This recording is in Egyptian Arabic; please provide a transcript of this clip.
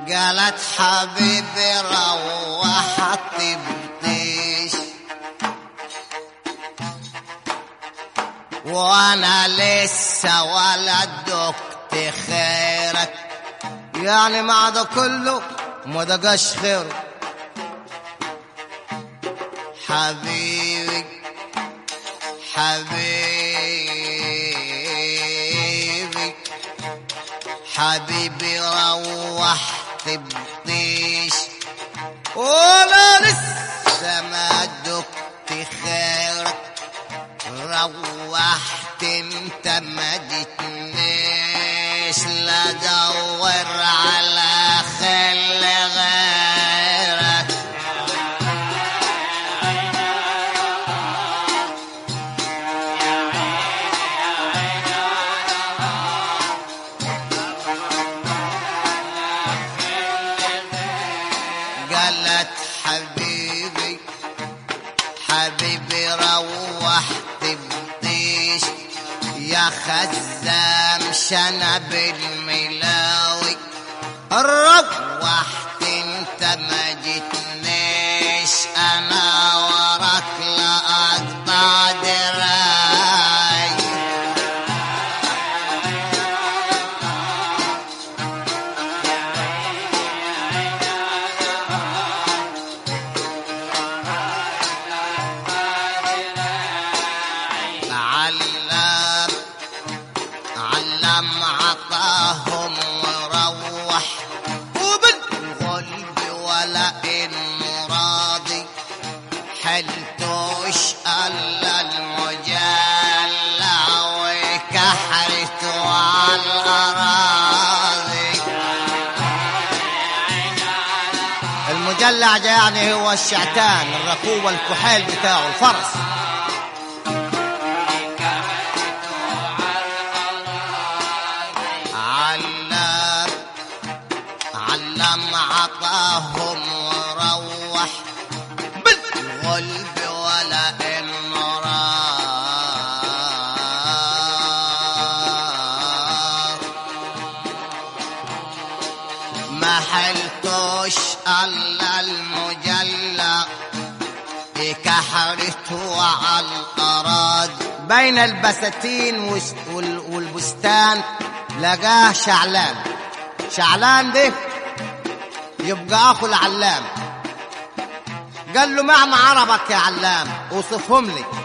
قالت حبيبي روحت بطيش وانا لسه ولا دقت خيرك يعني مع ده كله ما دقاش خيره حبيبي حبيبي حبيبي روحت بطيش ولا لسه ما دقت خيرك روحت انت ما جيتنيش لا دور على خل غيرك قالت حبيبي حبيبي روحت بطيش يا خزام شنب الملاوي روحت انت ما جيتنيش انا وراك لا اقطع دراي علام علم عطاهم وروح وبالقلب ولا إن راضي حلتوش ألا المجلى وكحرت على الأراضي المجلع ده يعني هو الشعتان الركوب والكحيل بتاعه الفرس علام علم عطاهم وروح بالقلب ولا إن راض ما حلتوش الا المجلى كحرته على الأراض بين البساتين وس- وال- والبستان لقاه شعلان شعلان ده يبقى أخو العلام قال له معنى عربك يا علام اوصفهم لي